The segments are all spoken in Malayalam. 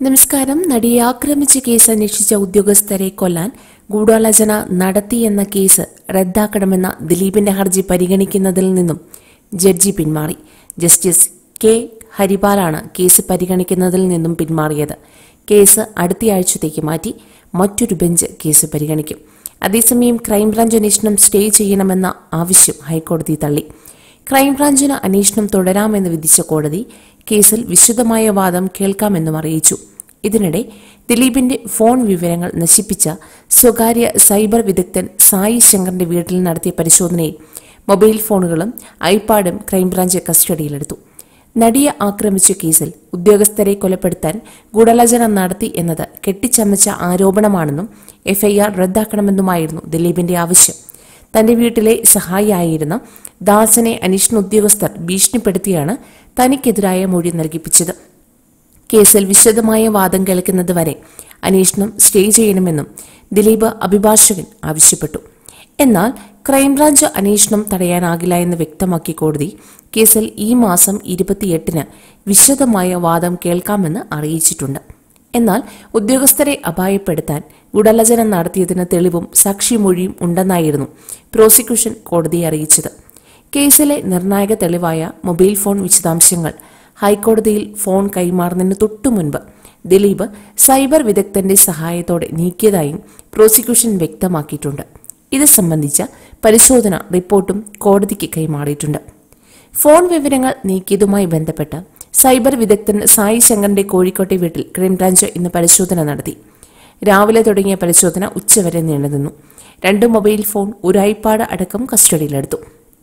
നമസ്കാരം നടിയെ ആക്രമിച്ച കേസ് അന്വേഷിച്ച ഉദ്യോഗസ്ഥരെ കൊല്ലാൻ ഗൂഢാലോചന നടത്തിയെന്ന കേസ് റദ്ദാക്കണമെന്ന ദിലീപിന്റെ ഹർജി പരിഗണിക്കുന്നതിൽ നിന്നും ജഡ്ജി പിന്മാറി ജസ്റ്റിസ് കെ ഹരിപാലാണ് കേസ് പരിഗണിക്കുന്നതിൽ നിന്നും പിന്മാറിയത് കേസ് അടുത്തയാഴ്ചത്തേക്ക് മാറ്റി മറ്റൊരു ബെഞ്ച് കേസ് പരിഗണിക്കും അതേസമയം ക്രൈംബ്രാഞ്ച് അന്വേഷണം സ്റ്റേ ചെയ്യണമെന്ന ആവശ്യം ഹൈക്കോടതി തള്ളി ക്രൈംബ്രാഞ്ചിന് അന്വേഷണം തുടരാമെന്ന് വിധിച്ച കോടതി കേസിൽ വിശദമായ വാദം കേൾക്കാമെന്നും അറിയിച്ചു ഇതിനിടെ ദിലീപിന്റെ ഫോൺ വിവരങ്ങൾ നശിപ്പിച്ച സ്വകാര്യ സൈബർ വിദഗ്ധൻ സായി ശങ്കറിന്റെ വീട്ടിൽ നടത്തിയ പരിശോധനയിൽ മൊബൈൽ ഫോണുകളും ഐപാഡും ക്രൈംബ്രാഞ്ച് കസ്റ്റഡിയിലെടുത്തു നടിയെ ആക്രമിച്ച കേസിൽ ഉദ്യോഗസ്ഥരെ കൊലപ്പെടുത്താൻ ഗൂഢാലോചന നടത്തി എന്നത് കെട്ടിച്ചമച്ച ആരോപണമാണെന്നും എഫ്ഐആർ റദ്ദാക്കണമെന്നുമായിരുന്നു ദിലീപിന്റെ ആവശ്യം തന്റെ വീട്ടിലെ സഹായിയായിരുന്ന ദാസനെ അന്വേഷണ ഉദ്യോഗസ്ഥർ ഭീഷണിപ്പെടുത്തിയാണ് തനിക്കെതിരായ മൊഴി നൽകിപ്പിച്ചത് കേസിൽ വിശദമായ വാദം കേൾക്കുന്നത് വരെ അന്വേഷണം സ്റ്റേ ചെയ്യണമെന്നും ദിലീപ് അഭിഭാഷകൻ ആവശ്യപ്പെട്ടു എന്നാൽ ക്രൈംബ്രാഞ്ച് അന്വേഷണം തടയാനാകില്ല എന്ന് വ്യക്തമാക്കി കോടതി കേസിൽ ഈ മാസം ഇരുപത്തിയെട്ടിന് വിശദമായ വാദം കേൾക്കാമെന്ന് അറിയിച്ചിട്ടുണ്ട് എന്നാൽ ഉദ്യോഗസ്ഥരെ അപായപ്പെടുത്താൻ ഗൂഢാലോചന നടത്തിയതിന് തെളിവും സാക്ഷിമൊഴിയും ഉണ്ടെന്നായിരുന്നു പ്രോസിക്യൂഷൻ കോടതിയെ അറിയിച്ചത് കേസിലെ നിർണായക തെളിവായ മൊബൈൽ ഫോൺ വിശദാംശങ്ങൾ ഹൈക്കോടതിയിൽ ഫോൺ കൈമാറുന്നതിന് തൊട്ടു മുൻപ് ദിലീപ് സൈബർ വിദഗ്ധന്റെ സഹായത്തോടെ നീക്കിയതായും പ്രോസിക്യൂഷൻ വ്യക്തമാക്കിയിട്ടുണ്ട് ഇത് സംബന്ധിച്ച പരിശോധന റിപ്പോർട്ടും കോടതിക്ക് കൈമാറിയിട്ടുണ്ട് ഫോൺ വിവരങ്ങൾ നീക്കിയതുമായി ബന്ധപ്പെട്ട് സൈബർ വിദഗ്ധൻ സായി ശങ്കറിന്റെ കോഴിക്കോട്ടെ വീട്ടിൽ ക്രൈംബ്രാഞ്ച് ഇന്ന് പരിശോധന നടത്തി രാവിലെ തുടങ്ങിയ പരിശോധന ഉച്ചവരെ നീണ്ടുനിന്നു രണ്ട് മൊബൈൽ ഫോൺ ഒരു ഐപാഡ് അടക്കം കസ്റ്റഡിയിലെടുത്തു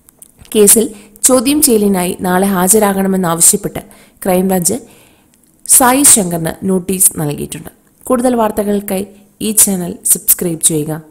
കേസിൽ ചോദ്യം ചെയ്യലിനായി നാളെ ഹാജരാകണമെന്നാവശ്യപ്പെട്ട് ക്രൈംബ്രാഞ്ച് സായി ശങ്കറിന് നോട്ടീസ് നൽകിയിട്ടുണ്ട് കൂടുതൽ വാർത്തകൾക്കായി ഈ ചാനൽ സബ്സ്ക്രൈബ് ചെയ്യുക